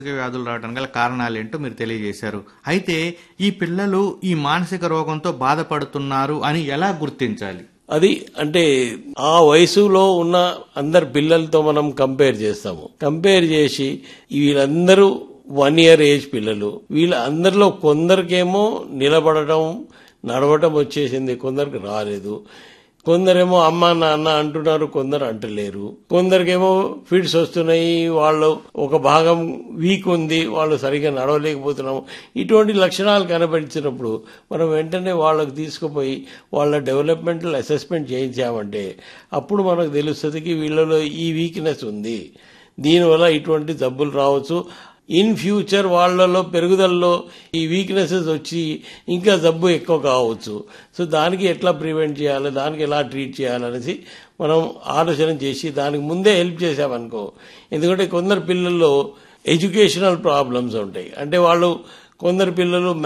వ్యాధులు రావడానికి గల కారణాలు ఏంటో మీరు తెలియజేశారు అయితే ఈ పిల్లలు ఈ మానసిక రోగంతో బాధపడుతున్నారు అని ఎలా గుర్తించాలి అది అంటే ఆ వయసులో ఉన్న అందరు పిల్లలతో మనం కంపేర్ చేస్తాము కంపేర్ చేసి వీళ్ళందరూ వన్ ఇయర్ ఏజ్ పిల్లలు వీళ్ళ అందరిలో కొందరికేమో నిలబడటం నడవటం వచ్చేసింది కొందరికి రాలేదు కొందరేమో అమ్మ నాన్న అంటున్నారు కొందరు అంటలేరు కొందరికేమో ఫిట్స్ వస్తున్నాయి వాళ్ళు ఒక భాగం వీక్ ఉంది వాళ్ళు సరిగా నడవలేకపోతున్నాం ఇటువంటి లక్షణాలు కనబడిచినప్పుడు మనం వెంటనే వాళ్ళకి తీసుకుపోయి వాళ్ళ డెవలప్మెంటల్ అసెస్మెంట్ చేయించామంటే అప్పుడు మనకు తెలుస్తుంది కి వీళ్ళలో ఈ వీక్నెస్ ఉంది దీనివల్ల ఇటువంటి జబ్బులు రావచ్చు ఇన్ ఫ్యూచర్ వాళ్ళలో పెరుగుదలలో ఈ వీక్నెసెస్ వచ్చి ఇంకా జబ్బు ఎక్కువ కావచ్చు సో దానికి ఎట్లా ప్రివెంట్ చేయాలి దానికి ఎలా ట్రీట్ చేయాలనేసి మనం ఆలోచన చేసి దానికి ముందే హెల్ప్ చేసామనుకో ఎందుకంటే కొందరు పిల్లల్లో ఎడ్యుకేషనల్ ప్రాబ్లమ్స్ ఉంటాయి అంటే వాళ్ళు కొందరు పిల్లలు